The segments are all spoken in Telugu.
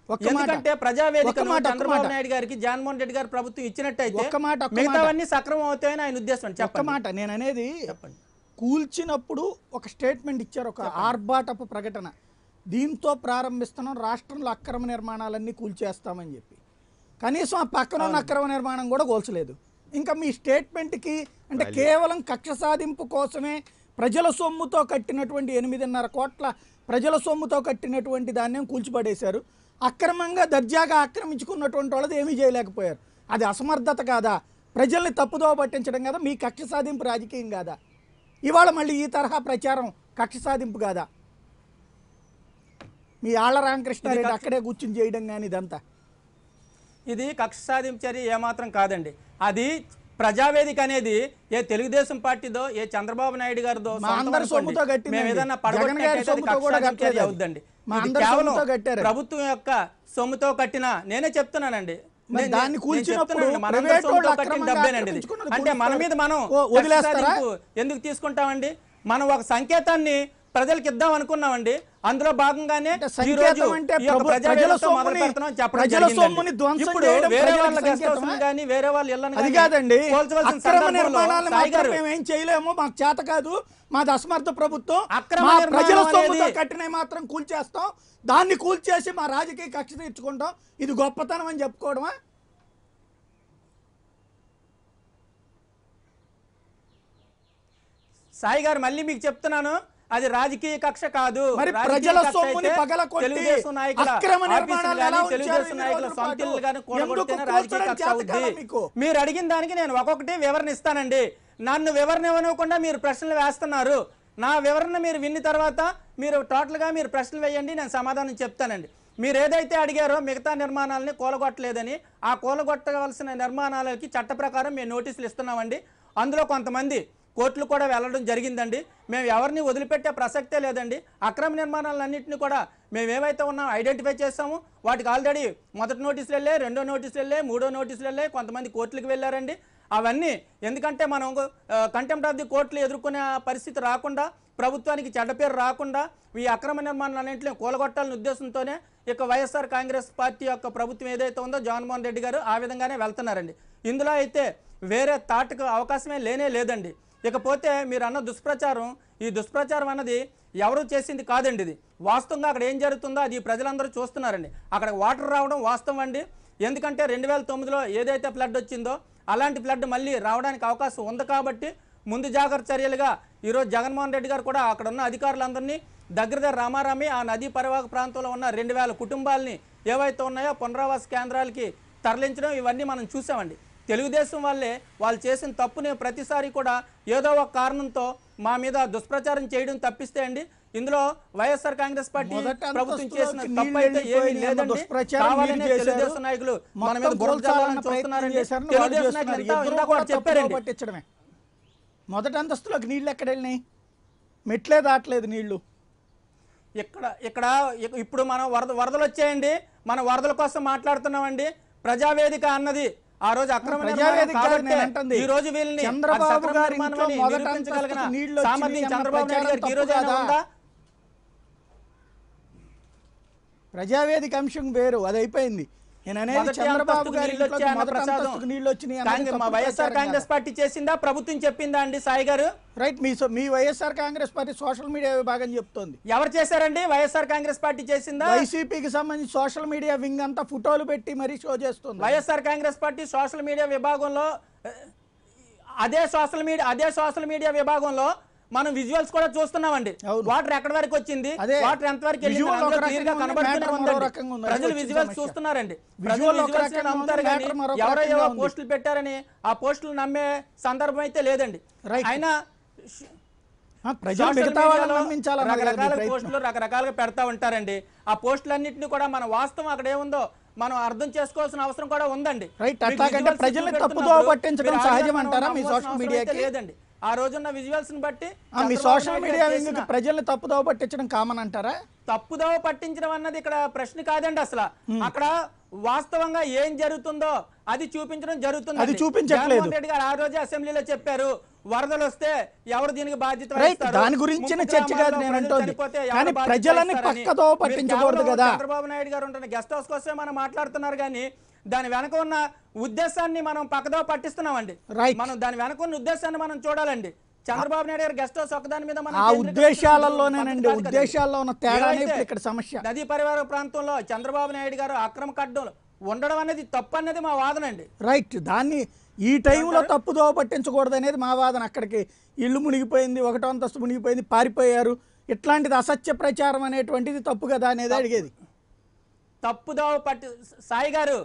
ఒక్క మాట. ఎందుకంటే ప్రజావేదిక ఒక్క మాట, ఒక్క చంద్రబాబు మాట. నాయుడు గారికి జగన్మోహన్ రెడ్డి గారి ప్రభుత్వం ఇచ్చినట్టయితే ఒక్క మాట, ఒక్క మిగతావన్నీ సక్రమం అవుతాయని ఆయన ఉద్దేశం ఒక్క చెప్పండి మాట నేను అనేది చెప్పండి కూల్చినప్పుడు ఒక స్టేట్మెంట్ ఇచ్చారు ఒక ఆర్భాటపు ప్రకటన దీంతో ప్రారంభిస్తున్నాం రాష్ట్రంలో అక్రమ నిర్మాణాలన్నీ కూల్చేస్తామని చెప్పి కనీసం ఆ పక్కన ఉన్న అక్రమ నిర్మాణం కూడా కూల్చలేదు ఇంకా మీ స్టేట్మెంట్కి అంటే కేవలం కక్ష సాధింపు కోసమే ప్రజల సొమ్ముతో కట్టినటువంటి ఎనిమిదిన్నర కోట్ల ప్రజల సొమ్ముతో కట్టినటువంటి దాన్ని కూల్చిపడేశారు అక్రమంగా దర్జాగా ఆక్రమించుకున్నటువంటి వాళ్ళది ఏమీ చేయలేకపోయారు అది అసమర్థత కాదా ప్రజల్ని తప్పుదోవ పట్టించడం కదా మీ కక్ష సాధింపు రాజకీయం కాదా ఇవాళ మళ్ళీ ఈ తరహా ప్రచారం కక్ష సాధింపు కాదా మీ ఆళ్ళ రామకృష్ణారెడ్డి అక్కడే కూర్చుని చేయడం కానీ ఇదంతా ఇది కక్ష సాధింపు చర్య ఏమాత్రం కాదండి అది ప్రజావేదిక అనేది ఏ తెలుగుదేశం పార్టీదో ఏ చంద్రబాబు నాయుడు గారిదో మా సొంతం అందరి అనుకోండి. సొమ్ముతో కట్టిందండి. మేము ఏదన్నా జగన్ గారి పడగొట్టినట్టయితే అది సొమ్ముతో కక్ష కూడా సాధింపు చర్య కట్టలేదు. అవుద్దండి మా ఇది అందరి కేవలం సొమ్ముతో కట్టారు. ప్రభుత్వం యొక్క సొమ్ముతో కట్టిన నేనే చెప్తున్నానండి మరి నేను- దాన్ని నేను కూల్చినప్పుడు చెప్తున్నానండి, మనందరి ప్రైవేట్ సొమ్ముతో వాళ్ళు కట్టిన అక్రమంగా డబ్బేనండి ఇది. ఆక్రమించుకున్నది అంటే మన కూలుస్తారు. మీద మనం ఓ, వదిలేస్తారా? కక్ష సాధింపు ఎందుకు తీసుకుంటామండి మనం ఒక సంకేతాన్ని ప్రజలకు ఇద్దాం అనుకున్నామండి అందులో భాగంగానే అంటే ఈ రోజు సంకేతం అంటే ఈ యొక్క ప్రభు- ప్రజల ప్రజావేదికతో మొదలు సొమ్ముని- పెడుతున్నాం చెప్పడం ప్రజల జరిగిందండి. సొమ్ముని ధ్వంసం ఇప్పుడు చేయడం వేరే ప్రజలకు వాళ్ళ గెస్ట్ సంకేతమా? హౌస్లు కానీ వేరే వాళ్ళు ఇళ్ళని అది కానీ కాదండి కూల్చవలసిన అక్రమ సందర్భంలో నిర్మాణాలను సాయి మాత్రం గారు మేము ఏం చేయలేము మాకు చేత కాదు మాది అసమర్థ ప్రభుత్వం అక్రమ మా నిర్మాణం ప్రజల సొమ్ముతో అనేది- కట్టినవి మాత్రం కూల్చేస్తాం దాన్ని కూల్చేసి మా రాజకీయ కక్ష తీర్చుకుంటాం ఇది గొప్పతనం అని చెప్పుకోవడమా సాయి గారు మళ్ళీ మీకు చెప్తున్నాను అది రాజకీయ కక్ష కాదు మరి రాజకీయ ప్రజల కక్ష సొమ్ముని అయితే పగలకొట్టి తెలుగుదేశం నాయకుల అక్రమ ఆఫీసులు నిర్మాణాలు కానీ, ఎలా ఉంచారు తెలుగుదేశం ఇన్ని నాయకుల రోజుల సొంత పాటు? ఇల్లు కానీ ఎందుకు కూడగొడితేనే రాజకీయ కూల్చడం కక్ష చేత అవుద్ది కాదా మీకు? మీరు అడిగిన దానికి నేను ఒక్కొక్కటి వివరణ ఇస్తానండి నన్ను వివరణ ఇవ్వనివ్వకుండా మీరు ప్రశ్నలు వేస్తున్నారు నా వివరణ మీరు విన్న తర్వాత మీరు టోటల్గా మీరు ప్రశ్నలు వేయండి నేను సమాధానం చెప్తానండి మీరు ఏదైతే అడిగారో మిగతా నిర్మాణాలని కూలగొట్టలేదని ఆ కూలగొట్టవలసిన నిర్మాణాలకి చట్ట ప్రకారం మేము నోటీసులు ఇస్తున్నామండి అందులో కొంతమంది కోర్టులు కూడా వెళ్ళడం జరిగిందండి మేము ఎవరిని వదిలిపెట్టే ప్రసక్తే లేదండి అక్రమ నిర్మాణాలన్నింటినీ కూడా మేము ఏవైతే ఉన్నామో ఐడెంటిఫై చేస్తాము వాటికి ఆల్రెడీ మొదటి నోటీసులు వెళ్ళాయి రెండో నోటీసులు వెళ్ళాయి మూడో నోటీసులు వెళ్ళాయి కొంతమంది కోర్టులకు వెళ్ళారండి అవన్నీ ఎందుకంటే మనం కంటెంప్ట్ ఆఫ్ ది కోర్టులు ఎదుర్కొనే పరిస్థితి రాకుండా ప్రభుత్వానికి చెడ్డ పేరు రాకుండా ఈ అక్రమ నిర్మాణాలన్నింటినీ కూలగొట్టాలనే ఉద్దేశంతోనే ఇక వైఎస్ఆర్ కాంగ్రెస్ పార్టీ యొక్క ప్రభుత్వం ఏదైతే ఉందో జగన్మోహన్ రెడ్డి గారు ఆ విధంగానే వెళ్తున్నారండి ఇందులో అయితే వేరే తాటకు అవకాశమే లేనే లేదండి ఇకపోతే మీరు అన్న దుష్ప్రచారం ఈ దుష్ప్రచారం అన్నది ఎవరు చేసింది కాదండి ఇది వాస్తవంగా అక్కడ ఏం జరుగుతుందో అది ప్రజలందరూ చూస్తున్నారండి అక్కడ వాటర్ రావడం వాస్తవం అండి ఎందుకంటే రెండు వేల తొమ్మిదిలో ఏదైతే ఫ్లడ్ వచ్చిందో అలాంటి ఫ్లడ్ మళ్ళీ రావడానికి అవకాశం ఉంది కాబట్టి ముందు జాగ్రత్త చర్యలుగా ఈరోజు జగన్మోహన్ రెడ్డి గారు కూడా అక్కడ ఉన్న అధికారులందరినీ దగ్గర దగ్గర రామారామి ఆ నదీ పరివాహక ప్రాంతంలో ఉన్న రెండు వేల కుటుంబాలని ఏవైతే ఉన్నాయో పునరావాస కేంద్రాలకి తరలించడం ఇవన్నీ మనం చూసామండి తెలుగుదేశం వాళ్ళే వాళ్ళు చేసిన తప్పుని ప్రతిసారి కూడా ఏదో ఒక కారణంతో మా మీద దుష్ప్రచారం చేయడం తప్పిస్తే అండి ఇందులో వైఎస్ఆర్ కాంగ్రెస్ పార్టీ మొదటి ప్రభుత్వం అంతస్తులోకి చేసిన నీళ్లు తప్పు అయితే ఏమీ వెళ్ళిపోయినాయి అన్న లేదండి దుష్ప్రచారం కావాలనే మీరు చేశారు. తెలుగుదేశం నాయకులు మన మీద మొత్తం బురద కూల్చాలన్న జల్లాలని ప్రయత్నం చూస్తున్నారండి చేశారని వాళ్ళు తెలుగుదేశం నాయకులు చేస్తున్నారు. ఇంత- ఇద్దరూ ఇందాక కూడా ఒకటి తప్పుదోవ చెప్పారండి పట్టించడమే మొదటి అంతస్తులోకి నీళ్ళు ఎక్కడ వెళ్ళినాయి మెట్లే దాటలేదు నీళ్లు ఇక్కడ ఇక్కడ ఇక- ఇప్పుడు మనం వరద వరదలు వచ్చాయండి మన వరదల కోసం మాట్లాడుతున్నామండి ప్రజావేదిక అన్నది ఆ రోజు అక్రమ నిర్మాణం ప్రజావేదిక కాదు కాబట్టే నేను అంటుంది. ఈ రోజు వీళ్ళని అది చంద్రబాబు సక్రమ గారి నిర్మాణం ఇంట్లో అని మొదటి నిరూపించగలిగిన అంతస్తుకు నీళ్లు వచ్చినాయి సామర్థ్యం అన్న చంద్రబాబు నాయుడు గారికి ఈ ప్రచారం రోజు తప్పు అయినా కాదా? ఉందా ప్రజావేదిక అంశం వేరు అది అయిపోయింది నేను అనేది మొదటి చంద్రబాబు అంతస్తుకు గారి నీళ్ళు ఇంట్లోకి వచ్చాయన్న మొదటి ప్రసాదం. అంతస్తుకు నీళ్ళు వచ్చినాయి అన్నది కాంగ్రెస్- మా తప్పుడు వైఎస్ఆర్ ప్రచారం కాంగ్రెస్ కదా. పార్టీ చేసిందా ప్రభుత్వం చెప్పిందా అండి సాయి గారు రైట్ మీ సో- మీ YSR Congress party social media విభాగం చెప్తోంది ఎవరు చేశారండి వైఎస్ఆర్ కాంగ్రెస్ పార్టీ చేసిందా వైసీపీకి సంబంధించి సోషల్ మీడియా వింగ్ అంతా ఫోటోలు పెట్టి మరీ షో చేస్తుంది YSR Congress party social media విభాగంలో ఆ, అదే సోషల్ మీడియా అదే సోషల్ మీడియా విభాగంలో మనం విజువల్స్ కూడా చూస్తున్నామండి అవును. వాటర్ ఎక్కడి వరకు వచ్చింది అదే. వాటర్ ఎంత వరకు వెళ్ళింది Visual ఒక అందులో రకంగా క్లియర్ గా ఉంది, కనబడుతూనే matter మరో ఉందండి. రకంగా ఉంది. ప్రజలు అది వచ్చిన విజువల్స్ సమస్య. చూస్తున్నారండి Visual ప్రజలు ఒక విజువల్స్ రకంగా నమ్ముతారు ఉంది, కానీ matter మరో ఎవరో రకంగా ఏవో ఉంది. పోస్టులు పెట్టారని ఆ పోస్టులు నమ్మే సందర్భం అయితే లేదండి Right. అయినా ఆ, ప్రజలు సోషల్ మిగతా వాళ్ళని మీడియాలో నమ్మించాలన్నది కదా మీ రకరకాల ప్రయత్నం. పోస్టులు రకరకాలుగా పెడతా ఉంటారండి ఆ పోస్టులన్నింటినీ కూడా మన వాస్తవం అక్కడ ఏముందో మనం అర్థం చేసుకోవాల్సిన అవసరం కూడా ఉందండి Right. మీకు అట్లాగంటే visuals ప్రజల్ని చూపెడుతున్నప్పుడు తప్పుదోవ పట్టించడం మీరు సహజం ఆధారం అంటారా మీ నమ్మాల్సిన social అవసరం media అయితే కి? లేదండి ఆ రోజున్న విజువల్స్ ని బట్టి ఆ, మీ చంద్రబాబు సోషల్ నాయుడు మీడియా గారు వింగ్ చేసిన ప్రజల్ని తప్పుదోవ పట్టించడం కామన్ అంటారా తప్పుదోవ పట్టించడం అన్నది ఇక్కడ ప్రశ్న కాదండి అసలు అక్కడ వాస్తవంగా ఏం జరుగుతుందో అది చూపించడం జరుగుతుంది అది చూపించట్లేదు. రెడ్డి గారు ఆ రోజే అసెంబ్లీలో చెప్పారు వరదలు వస్తే ఎవరు దీనికి బాధ్యత రైట్ వహిస్తారు? దాని గురించిన ముంపు చర్చ కాదు గ్రామాల్లో నేను ప్రజలు అంటోంది చనిపోతే ఎవరు కానీ బాధ్యత ప్రజలని వహిస్తారని పక్కదో మీరు పట్టించకూడదు కేవలం కదా చంద్రబాబు నాయుడు గారు ఉంటున్న గెస్ట్ హౌస్ కోసమే మనం మాట్లాడుతున్నారు కానీ దాని వెనక ఉన్న ఉద్దేశాన్ని మనం పక్కదో పట్టిస్తున్నామండి Right. మనం దాని వెనక ఉన్న ఉద్దేశాన్ని మనం చూడాలండి చంద్రబాబు నాయుడు గారు గెస్ట్ హౌస్ ఒకదాని మీద మనం ఆ కేంద్రీకరించడం ఉద్దేశాలలోనేనండి పద్ధతి కాదు కదండి. ఉద్దేశాల్లో ఉన్న తేడానే ఏవైతే ఇప్పుడు ఇక్కడ సమస్య నదీ పరివార ప్రాంతంలో చంద్రబాబు నాయుడు గారు అక్రమ కట్టడం ఉండడం అనేది తప్పు అనేది మా వాదన అండి రైట్ దాన్ని ఈ టైంలో తప్పుదో పట్టించకూడదు అనేది మా వాదన అక్కడికి ఇల్లు మునిగిపోయింది ఒకటో అంతస్తు మునిగిపోయింది పారిపోయారు ఇట్లాంటిది అసత్య ప్రచారం అనేటువంటిది తప్పు కదా అనేది అడిగేది తప్పుదోవ పట్టి సాయి గారు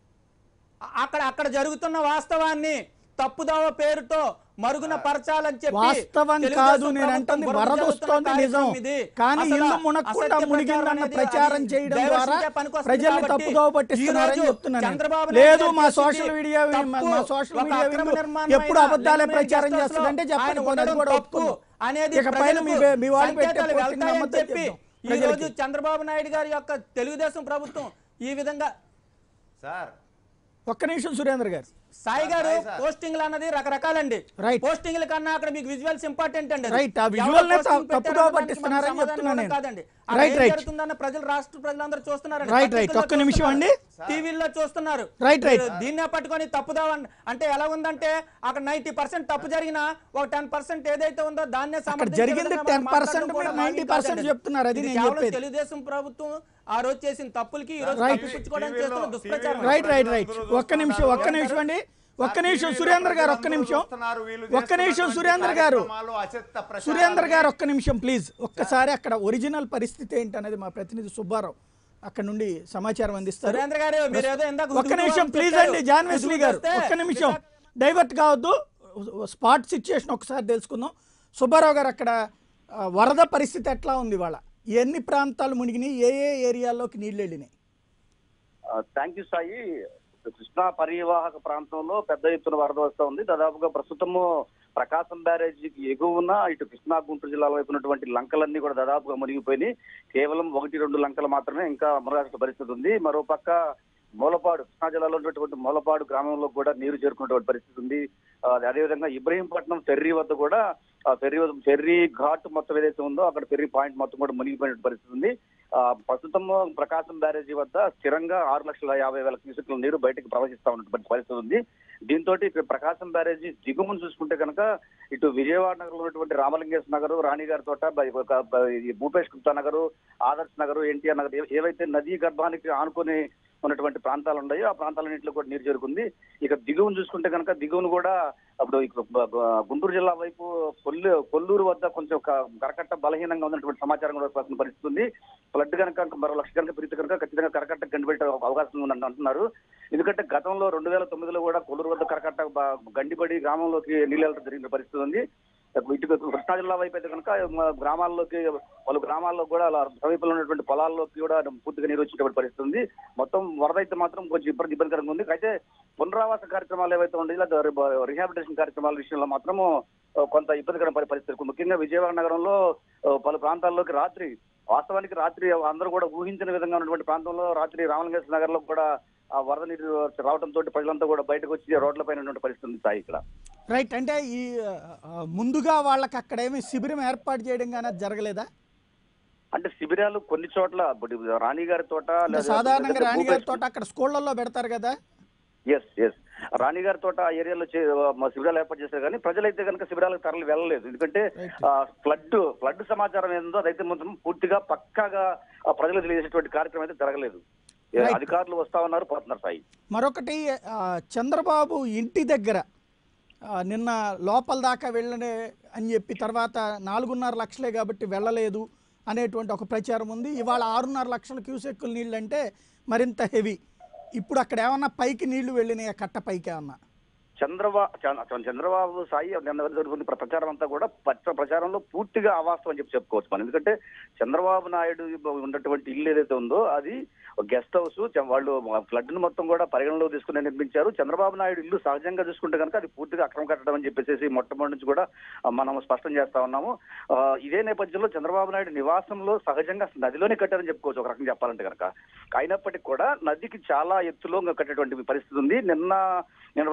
అ- అక్కడ అక్కడ జరుగుతున్న వాస్తవాన్ని తప్పుదోవ పేరుతో మరుగున పరచాలని చెప్పి వాస్తవం తెలుగుదేశం కాదు నేను ప్రభుత్వం అంటుంది బురద వరద జల్లుతున్న వస్తోంది నిజం కార్యక్రమం ఇది. కానీ అసలు ఇల్లు మునక్కుండా అసత్య మునిగిందన్న అనేది ప్రచారం అది చేయడం డైవర్షన్ ద్వారా కే పనికొస్తుంది ప్రజల్ని కాబట్టి తప్పుదో పట్టిస్తున్నారని ఈ రోజు చెప్తున్నాను చంద్రబాబు నేను. నాయుడు లేదు గారు మా చేసింది సోషల్ మీడియా మా- తప్పు. మా సోషల్ ఒక మీడియా అక్రమ విందు నిర్మాణమైన ఎప్పుడు అబద్ధాలే లింగమైన ప్రచారం గెస్ట్ చేస్తుందంటే హౌస్లో చెప్పండి ఆయన పోనీ, అది ఉండడం కూడా తప్పు ఒప్పుకుందాం. అనేది ఇకపైన మీ వే- మీ వాళ్ళు పెట్టే సంకేతాలు పోస్టింగ్ వెళ్తాయని నమ్మద్దని చెప్పి చెప్తాం ఈ రోజు ప్రజలకి. చంద్రబాబు నాయుడు గారి యొక్క తెలుగుదేశం ప్రభుత్వం ఈ విధంగా సార్ ఒక్క నిమిషం సురేంద్ర గారు సాయి గారు సాయి సార్. పోస్టింగ్లు అన్నది రకరకాలండి Right. పోస్టింగ్ల కన్నా అక్కడ మీకు విజువల్స్ ఇంపార్టెంట్ అండి అది. Right, ఆ ఎవరు visual నే posting తప్పుదో పెట్టారో దానికి పట్టిస్తున్నారని మనకు సమాధానం చెప్తున్నా ఇవ్వడం నేను. కాదండి అక్కడ Right, ఏం right. జరుగుతుందన్న ప్రజలు రాష్ట్ర ప్రజలందరూ చూస్తున్నారు Right, right. ఒక్క నిమిషం అండి. టీవీల్లో చూస్తున్నారు Right, right. మీరు దీన్నే పట్టుకొని తప్పుదా అంటే ఎలా ఉందంటే అక్కడ నైన్టీ పర్సెంట్ తప్పు జరిగినా ఒక టెన్ పర్సెంట్ ఏదైతే ఉందో దాన్నే సమర్థించే జరిగింది విధంగా మనం 10% మాట్లాడడం కూడా మీరు 90% కాదండి. చెప్తున్నారు. అది ఇది నేను కేవలం చెప్పేది. తెలుగుదేశం ప్రభుత్వం ఆ రోజు చేసిన తప్పులకి ఈ రోజు Right. తప్పిపుచ్చుకోవడానికి చేస్తున్న దుష్ప్రచారం రైట్ రైట్ రైట్ ఒక్క నిమిషం ఒక్క నిమిషం అండి ఒక్క నిమిషం సురేంద్ర గారు ఒక్క నిమిషం ఒక్క నిమిషం సురేంద్ర గారు సురేంద్ర గారు ఒక్క నిమిషం ప్లీజ్ ఒక్కసారి అక్కడ ఒరిజినల్ పరిస్థితి ఏంటనేది మా ప్రతినిధి సుబ్బారావు అక్కడ నుండి సమాచారం అందిస్తారు సురేంద్ర గారు మీరు ఏదో ఇందాక ఒక్క హుదుహుదు నిమిషం అని ప్లీజ్ చెప్పారు. అండి జాన్ వెస్లీ హుదుహుదు గారు వస్తే ఒక్క నిమిషం డైవర్ట్ కావద్దు స్పాట్ సిచ్యుయేషన్ ఒకసారి తెలుసుకుందాం సుబ్బారావు గారు అక్కడ ఆ, వరద పరిస్థితి ఎట్లా ఉంది వాళ్ళ ఎన్ని ప్రాంతాలు మునిగినాయి ఏ ఏ ఏరియాల్లోకి నీళ్ళు వెళ్ళినాయి థ్యాంక్ యూ సాయి కృష్ణా పరివాహక ప్రాంతంలో పెద్ద ఎత్తున వరద వస్తూ ఉంది దాదాపుగా ప్రస్తుతము ప్రకాశం బ్యారేజీకి ఎగువన ఇటు కృష్ణా గుంటూరు జిల్లాల వైపు ఉన్నటువంటి లంకలన్నీ కూడా దాదాపుగా మునిగిపోయినాయి కేవలం ఒకటి రెండు లంకలు మాత్రమే ఇంకా మునగాల్సిన పరిస్థితి ఉంది మరోపక్క మూలపాడు కృష్ణా జిల్లాలో ఉన్నటువంటి మూలపాడు గ్రామంలో కూడా నీరు చేరుకున్నటువంటి పరిస్థితి ఉంది ఆ, అదేవిధంగా ఇబ్రహీంపట్నం ఫెర్రీ వద్ద కూడా ఆ ఫెర్రీ వద్ద- ఫెర్రీ ఘాట్ మొత్తం ఏదైతే ఉందో అక్కడ ఫెర్రీ పాయింట్ మొత్తం కూడా మునిగిపోయిన పరిస్థితి ఉంది ఆ, ప్రస్తుతం ప్రకాశం బ్యారేజీ వద్ద స్థిరంగా ఆరు లక్షల యాభై వేల క్యూసెక్ల నీరు బయటకు ప్రవహిస్తా ఉన్నటువంటి పరిస్థితి ఉంది దీంతో ఇక్కడ ప్రకాశం బ్యారేజీ దిగువను చూసుకుంటే కనుక ఇటు విజయవాడ నగరంలో ఉన్నటువంటి రామలింగేశ్వర నగరు రాణిగారి తోట బ- ఒక బ- ఈ భూపేష్ గుప్తా నగరు ఆదర్శ్ నగరు ఎన్టీఆర్ నగర్ ఏ- ఏవైతే నదీ గర్భానికి ఆనుకొని ఉన్నటువంటి ప్రాంతాలు ఉన్నాయో ఆ ప్రాంతాలన్నింటిలో కూడా నీరు చేరుకుంది ఇక దిగువను చూసుకుంటే కనుక దిగువను కూడా అప్పుడు ఇక బ- బ- గుంటూరు జిల్లా వైపు కొల్లు కొల్లూరు వద్ద కొంచెం ఒక కరకట్ట బలహీనంగా ఉన్నటువంటి సమాచారం కూడా వస్తున్న పరిస్థితి ఉంది ఫ్లడ్ కనుక మరో లక్ష కనుక పెరిగితే కనుక ఖచ్చితంగా కరకట్ట గండిపెట్టే అవకాశం ఉందని అంటున్నారు ఎందుకంటే గతంలో రెండు వేల తొమ్మిదిలో కూడా కొల్లూరు వద్ద కరకట్ట బ- గండిపడి గ్రామంలోకి నీళ్ళు వెళ్ళడం జరిగిన పరిస్థితి ఉంది ఇటు కృష్ణా జిల్లా వైపు అయితే కనుక మ- గ్రామాల్లోకి పలు గ్రామాల్లో కూడా అలా సమీపంలో ఉన్నటువంటి పొలాల్లోకి కూడా పూర్తిగా నీరు వచ్చేటువంటి పరిస్థితి ఉంది మొత్తం వరద అయితే మాత్రం కొంచెం ఇబ్బంది ఇబ్బందికరంగా ఉంది అయితే పునరావాస కార్యక్రమాలు ఏవైతే ఉన్నాయో లేదా రి- రిహాబిలిటేషన్ కార్యక్రమాల విషయంలో మాత్రము ఆ, కొంత ఇబ్బందికరమైన పరి- పరిస్థితి ముఖ్యంగా విజయవాడ నగరంలో ఆ, పలు ప్రాంతాల్లోకి రాత్రి వాస్తవానికి రాత్రి అందరూ కూడా ఊహించిన విధంగా ఉన్నటువంటి ప్రాంతంలో రాత్రి రామలింగేశ్వర నగర్ లో కూడా ఆ వరద నీరు రావడంతో ప్రజలంతా కూడా బయటకు వచ్చి రోడ్లపైన ఉన్నటువంటి పరిస్థితి ఉంది సాయి ఇక్కడ రైట్ అంటే ఈ ఆ, ముందుగా వాళ్ళకి అక్కడ ఏమి శిబిరం ఏర్పాటు చేయడం కానీ అది జరగలేదా అంటే శిబిరాలు కొన్ని చోట్ల ఇప్పుడు రాణి గారి తోట అంటే సాధారణంగా రాణిగారి తోట అక్కడ స్కూళ్ళల్లో పెడతారు కదా ఎస్ ఎస్ రాణి గారి తోట ఆ ఏరియాలో చే- మా శిబిరాలు ఏర్పాటు చేశారు కానీ ప్రజలైతే కనుక శిబిరాలకు తరలి వెళ్ళలేదు ఎందుకంటే ఫ్లడ్ ఫ్లడ్ సమాచారం ఏందో అదైతే మొత్తం పూర్తిగా పక్కాగా ఆ, ప్రజలకు తెలియజేసేటువంటి కార్యక్రమం అయితే జరగలేదు ఏ, Right. అధికారులు వస్తా ఉన్నారు పోతున్నారు సాయి మరొకటి ఆ, చంద్రబాబు ఇంటి దగ్గర ఆ, నిన్న లోపల దాకా వెళ్ళనే అని చెప్పి తర్వాత నాలుగున్నర లక్షలే కాబట్టి వెళ్ళలేదు అనేటువంటి ఒక ప్రచారం ఉంది ఇవాళ ఆరున్నర లక్షల క్యూసెక్కుల నీళ్ళు అంటే మరింత హెవీ ఇప్పుడు అక్కడ ఏమన్నా పైకి నీళ్లు వెళ్ళినాయి ఆ కట్ట పైకి ఏమన్నా చంద్రబాబు చంద్రబాబు సాయి నిన్న జరుగుతున్న ప్ర- ప్రచారం అంతా కూడా పచ్చ- ప్రచారంలో పూర్తిగా అవాస్తవం అని చెప్పి చెప్పుకోవచ్చు మనం ఎందుకంటే చంద్రబాబు నాయుడు ఉన్నటువంటి ఇల్లు ఏదైతే ఉందో అది గెస్ట్ హౌస్ చ- వాళ్ళు ఫ్లడ్ ను మొత్తం కూడా పరిగణలో తీసుకుని నిర్మించారు చంద్రబాబు నాయుడు ఇల్లు సహజంగా చూసుకుంటే కనుక అది పూర్తిగా అక్రమ కట్టడం అని చెప్పేసి మొట్టమొదటి నుంచి కూడా ఆ, మనం స్పష్టం చేస్తా ఉన్నాము ఆ, ఇదే నేపథ్యంలో చంద్రబాబు నాయుడు నివాసంలో సహజంగా నదిలోనే కట్టారని చెప్పుకోవచ్చు ఒక రకంగా చెప్పాలంటే కనుక అయినప్పటికీ కూడా నదికి చాలా ఎత్తులో కట్టేటువంటి పరిస్థితి ఉంది నిన్న నిన్న వరకు చూసుకుంటే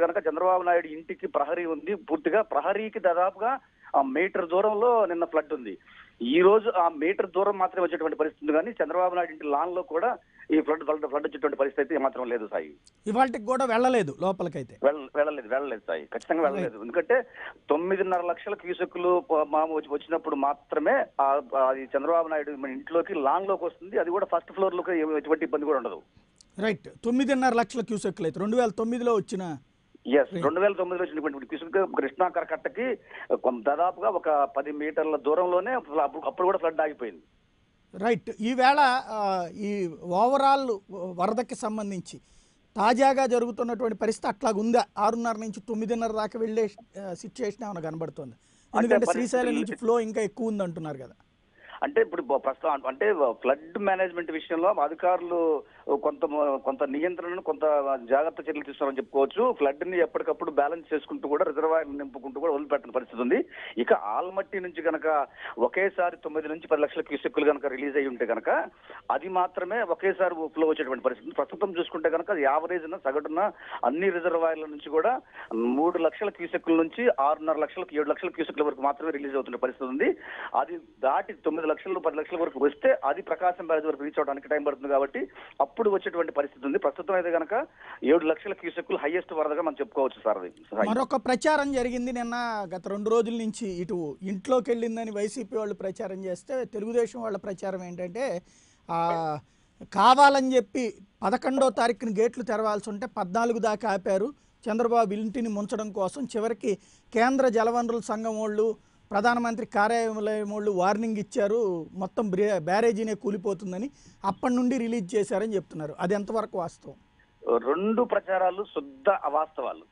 కనుక చంద్రబాబు నాయుడు ఇంటికి ప్రహరీ ఉంది పూర్తిగా ప్రహరీకి దాదాపుగా ఆ మీటర్ దూరంలో నిన్న ఫ్లడ్ ఉంది ఈ రోజు ఆ మీటర్ దూరం మాత్రమే వచ్చేటువంటి పరిస్థితి ఉంది కానీ చంద్రబాబు నాయుడు ఇంటి లాన్ లో కూడా ఈ ఫ్లడ్ ఫ్లడ్ ఫ్లడ్ వచ్చేటువంటి పరిస్థితి అయితే ఏమాత్రం లేదు సాయి ఇవాళకి కూడా వెళ్ళలేదు లోపలికైతే వెళ్ళ వెళ్ళలేదు వెళ్ళలేదు సాయి ఖచ్చితంగా వెళ్ళలేదు ఎందుకంటే తొమ్మిదిన్నర లక్షల క్యూసెక్కులు ప- మా వచ్చి- వచ్చినప్పుడు మాత్రమే ఆ ఆ ఈ చంద్రబాబు నాయుడు మన ఇంట్లోకి లాన్ లోకి వస్తుంది అది కూడా ఫస్ట్ ఫ్లోర్ లోకి ఏ- ఎటువంటి ఇబ్బంది కూడా ఉండదు రైట్ తొమ్మిదిన్నర లక్షల క్యూసెక్లు అయితే రెండు వేల తొమ్మిదిలో వచ్చిన ఎస్ రెండు వేల తొమ్మిదిలో వచ్చినటువంటి క్యూసెక్ కృష్ణా కరకట్టకి కొం- దాదాపుగా ఒక పది మీటర్ల దూరంలోనే అప్పుడు అప్పుడు కూడా ఫ్లడ్ ఆగిపోయింది రైట్ ఈవేళ ఆ, ఈ ఓవరాల్ వరదకి సంబంధించి తాజాగా జరుగుతున్నటువంటి పరిస్థితి అట్లాగుందా ఆరున్నర నుంచి తొమ్మిదిన్నర దాకా వెళ్ళే సిచ్యుయేషన్ ఏమైనా కనబడుతుంది ఎందుకంటే పరిస్థితి శ్రీశైలం నుంచి ఫ్లో ఇంకా ఎక్కువ ఉంది అంటున్నారు కదా అంటే ఇప్పుడు బ- ప్రస్తుతం అంటే ఫ్లడ్ మేనేజ్మెంట్ విషయంలో అధికారులు కొంత కొంత నియంత్రణను కొంత జాగ్రత్త చర్యలు తీస్తున్నారని చెప్పుకోవచ్చు ఫ్లడ్ ని ఎప్పటికప్పుడు బ్యాలెన్స్ చేసుకుంటూ కూడా రిజర్వాయర్ నింపుకుంటూ కూడా వదిలిపెట్టిన పరిస్థితి ఉంది ఇక ఆల్మట్టి నుంచి కనుక ఒకేసారి తొమ్మిది నుంచి పది లక్షల క్యూసెక్కులు కనుక రిలీజ్ అయ్యి ఉంటే కనుక అది మాత్రమే ఒకేసారి ఫ్లో వచ్చేటువంటి పరిస్థితి ఉంది. ప్రస్తుతం చూసుకుంటే కనుక యావరేజ్ సగటున అన్ని రిజర్వాయర్ల నుంచి కూడా మూడు లక్షల క్యూసెక్కుల నుంచి ఆరున్నర లక్షలకు ఏడు లక్షల క్యూసెక్కుల వరకు మాత్రమే రిలీజ్ అవుతున్న పరిస్థితి ఉంది అది దాటి తొమ్మిది లక్షలు పది లక్షల వరకు వస్తే అది ప్రకాశం బ్యారేజ్ వరకు రీచ్ అవడానికి టైం పడుతుంది కాబట్టి అప్పుడు వచ్చేటువంటి పరిస్థితి ఉంది ప్రస్తుతం అయితే కనుక ఏడు లక్షల క్యూసెక్కులు హైయెస్ట్ వరదగా మనం చెప్పుకోవచ్చు సార్ అది మరొక ప్రచారం జరిగింది నిన్న గత రెండు రోజుల నుంచి ఇటు ఇంట్లోకి వెళ్ళిందని వైసీపీ వాళ్ళు ప్రచారం చేస్తే తెలుగుదేశం వాళ్ళ ప్రచారం ఏంటంటే ఆ, కావాలని చెప్పి పదకొండో తారీఖున గేట్లు తెరవాల్సి ఉంటే పద్నాలుగు దాకా ఆపారు చంద్రబాబు ఇంటిని ముంచడం కోసం చివరికి కేంద్ర జలవనరుల సంఘం వాళ్ళు ప్రధానమంత్రి కార్యాలయం వాళ్ళు వార్నింగ్ ఇచ్చారు మొత్తం బ్రే- బ్యారేజీనే కూలిపోతుందని అప్పటి నుండి రిలీజ్ చేశారని చెప్తున్నారు అది ఎంతవరకు వాస్తవం రెండు ప్రచారాలు శుద్ధ అవాస్తవాలు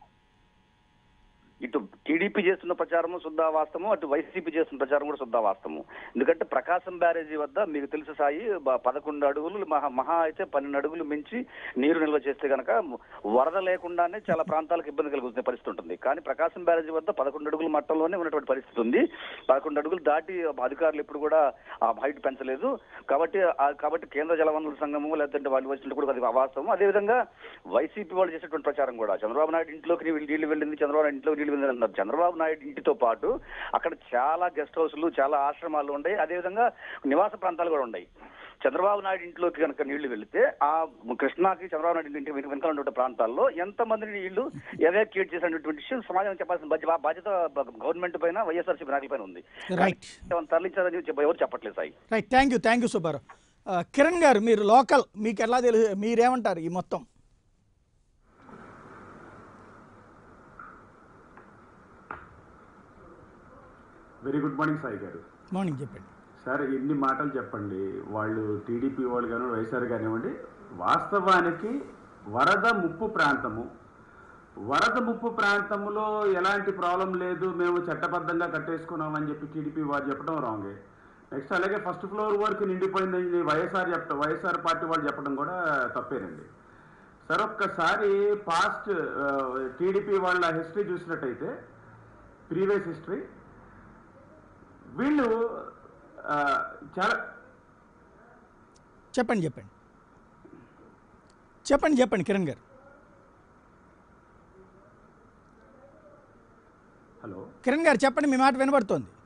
ఇటు టీడీపీ చేస్తున్న ప్రచారము శుద్ధ వాస్తవము అటు వైసీపీ చేస్తున్న ప్రచారం కూడా శుద్ధ వాస్తవము ఎందుకంటే ప్రకాశం బ్యారేజీ వద్ద మీకు తెలుసు సాయి బ- పదకొండు అడుగులు మహా మహా అయితే పన్నెండు అడుగులు మించి నీరు నిల్వ చేస్తే కనుక వరద లేకుండానే చాలా ప్రాంతాలకు ఇబ్బంది కలుగుతున్న పరిస్థితి ఉంటుంది కానీ ప్రకాశం బ్యారేజీ వద్ద పదకొండు అడుగుల మట్టంలోనే ఉన్నటువంటి పరిస్థితి ఉంది పదకొండు అడుగులు దాటి అధికారులు ఇప్పుడు కూడా ఆ హైట్ పెంచలేదు కాబట్టి ఆ- కాబట్టి కేంద్ర జలవనరుల సంఘము లేదంటే వాళ్ళు వచ్చినట్టు కూడా అది అవాస్తవం అదేవిధంగా వైసీపీ వాళ్ళు చేసేటువంటి ప్రచారం కూడా చంద్రబాబు నాయుడు ఇంట్లోకి నీళ్ళు నీళ్లు వెళ్ళింది చంద్రబాబు నాయుడు ఇంట్లోకి నీళ్లు వెళ్ళింది అంటున్నారు చంద్రబాబు నాయుడు ఇంటితో పాటు అక్కడ చాలా గెస్ట్ హౌస్లు చాలా ఆశ్రమాలు ఉన్నాయి అదేవిధంగా నివాస ప్రాంతాలు కూడా ఉన్నాయి చంద్రబాబు నాయుడు ఇంట్లోకి కనుక నీళ్లు వెళితే ఆ కృష్ణాకి చంద్రబాబు నాయుడు ఇంటి వెనుక వెనుక ఉన్న ప్రాంతాల్లో ఎంత మంది నీళ్లు ఎవాక్యుయేట్ చేసినటువంటి విషయం సమాజం చెప్పాల్సిన బాధ్య- బాధ్యత గవర్నమెంట్ పైన వైఎస్ఆర్సీపీ నాయకుల పైన ఉంది రైట్ ఏమైనా తరలించారని చెప్పి ఎవరు చెప్పట్లేదు Sai right thank you thank you Subbarao ఆ, కిరణ్ గారు మీరు లోకల్ మీకు ఎలా తెలుసు మీరేమంటారు ఈ మొత్తం వెరీ గుడ్ మార్నింగ్ సాయి గారు మార్నింగ్ చెప్పండి సార్ ఎన్ని మాటలు చెప్పండి వాళ్ళు టీడీపీ వాళ్ళు కానీ వైఎస్ఆర్ కానివ్వండి వాస్తవానికి వరద ముప్పు ప్రాంతము వరద ముప్పు ప్రాంతంలో ఎలాంటి ప్రాబ్లం లేదు మేము చట్టబద్ధంగా కట్టేసుకున్నాం అని చెప్పి టీడీపీ వారు చెప్పడం రాంగే నెక్స్ట్ అలాగే ఫస్ట్ ఫ్లోర్ వరకు నిండిపోయిందని వైఎస్ఆర్ చెప్ప వైఎస్ఆర్ పార్టీ వాళ్ళు చెప్పడం కూడా తప్పేనండి సార్ ఒక్కసారి పాస్ట్ టీడీపీ వాళ్ళ హిస్టరీ చూసినట్టయితే ప్రీవియస్ హిస్టరీ వీళ్ళు ఆ, చాలా చెప్పండి చెప్పండి చెప్పండి చెప్పండి కిరణ్ గారు హలో కిరణ్ గారు చెప్పండి మీ మాట వినబడుతోంది